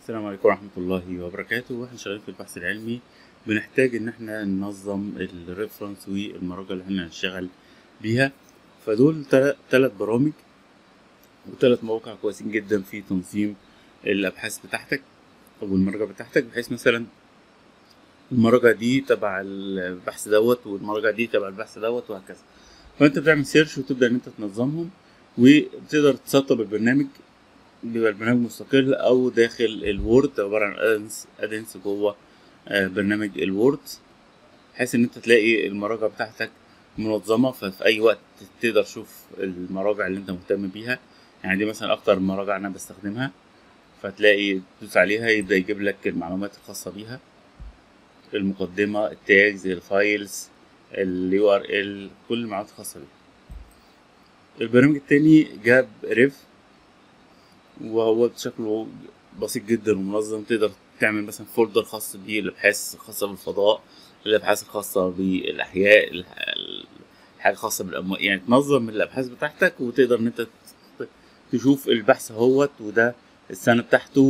السلام عليكم ورحمة الله وبركاته واحنا شغالين في البحث العلمي بنحتاج ان احنا ننظم الريفرنس والمراجع اللي احنا هنشتغل بيها فدول تل- تلات برامج وتلات مواقع كويسين جدا في تنظيم الابحاث بتاعتك او المراجع بتاعتك بحيث مثلا المراجع دي تبع البحث دوت والمراجع دي تبع البحث دوت وهكذا فانت بتعمل سيرش وتبدا ان انت تنظمهم وتقدر تسطب البرنامج بيبقى البرنامج مستقل او داخل الوورد عباره عن ادنس ادنس جوه آه، برنامج الوورد بحيث ان انت تلاقي المراجع بتاعتك منظمه ففي اي وقت تقدر تشوف المراجع اللي انت مهتم بيها يعني دي مثلا اكتر مراجع انا بستخدمها فتلاقي تدوس عليها يبدا يجيب لك المعلومات الخاصه بيها المقدمه التاجز الفايلز اليو ار ال كل المعلومات الخاصه بيها البرنامج التاني جاب ريف وهو شكله بسيط جدا ومنظم تقدر تعمل مثلا فولدر خاص بالابحاث الخاصه بالفضاء الابحاث الخاصه بالاحياء الح- الحاجه الخاصه بالاموال يعني تنظم الابحاث بتاعتك وتقدر ان انت ت- تشوف البحث اهوت وده السنه بتاعته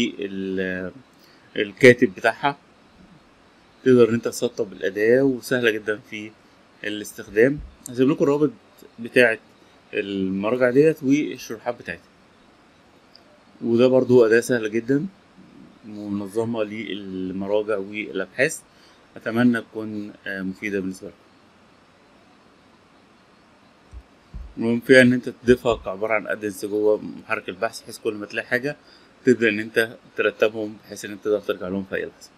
والكاتب بتاعها تقدر ان انت تسطب الاداه وسهله جدا في الاستخدام هسيب لكم الرابط بتاعه المراجع ديت والشروحات بتاعتها وده برضو أداة سهلة جدا منظمة للمراجع والأبحاث أتمنى تكون آه، مفيدة بالنسبة لكم المهم فيها إن أنت تضيفها كعبارة عن أدنس جوه محرك البحث بحيث كل ما تلاقي حاجة تبدأ إن أنت ترتبهم بحيث إن أنت تقدر ترجع لهم في أي لحظة